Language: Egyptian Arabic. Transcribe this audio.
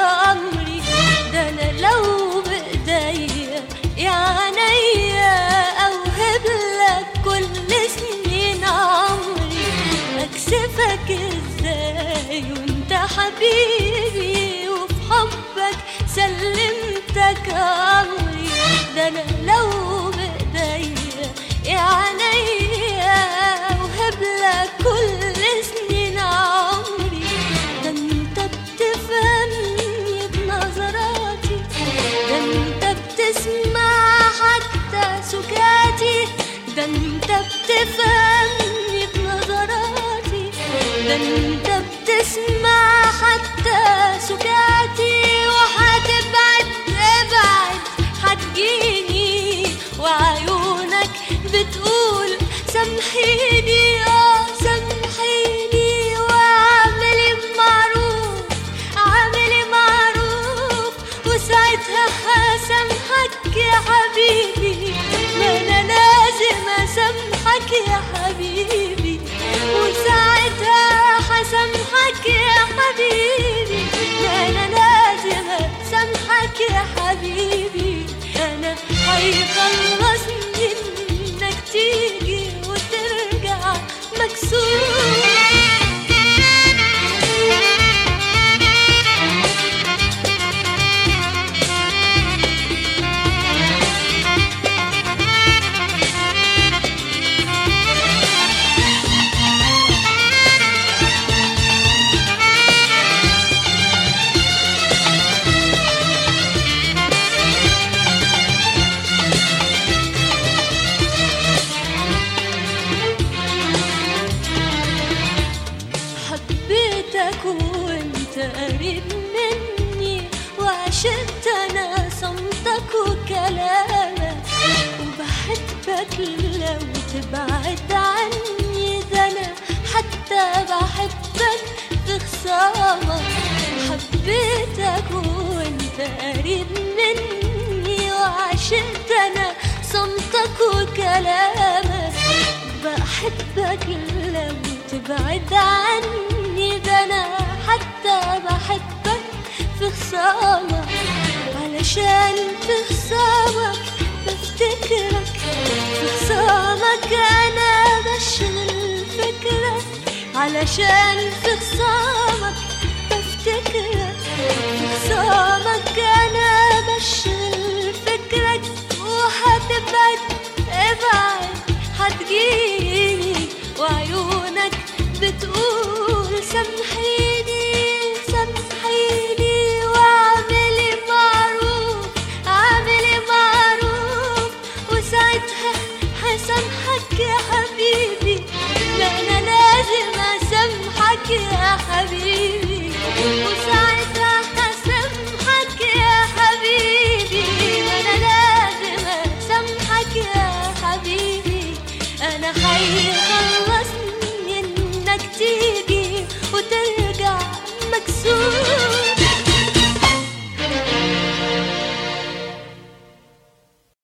أمري ده أنا لو بإيديا يا عينيا أوهب لك كل سنين عمري أكسفك إزاي وأنت حبيبي وفي حبك سلمتك أمري ده أنا لو بإيديا يا عينيا أوهب لك كل سنين عمري ده أنت بتفهمني بنظراتي ده أنت بتسمع حتى سكاتي ده أنت بتفهمني بنظراتي ده أنت بتسمع حتى سكاتي وهتبعد ابعد هتجيني وعيونك بتقول سامحيني اه سامحيني واعملي معروف اعملي معروف وساعتها هسامحك يا حبيبي ما انا لازم اسامحك يا حبيبي وساعتها هسامحك يا حبيبي ما انا لازم اسامحك يا حبيبي انا هيخلصني انك تيجي وترجع مكسور حبيتك وانت قريب مني وعشقت انا صمتك وكلامك وبحبك لو تبعد عني ده انا حتى بحبك في خصامك حبيتك وانت قريب مني وعشقت انا صمتك وكلامك بحبك لو تبعد عني ده انا حتى بحبك في خصامك علشان في خصامك بفتكرك في خصامك انا بشغل فكرك علشان في خصامك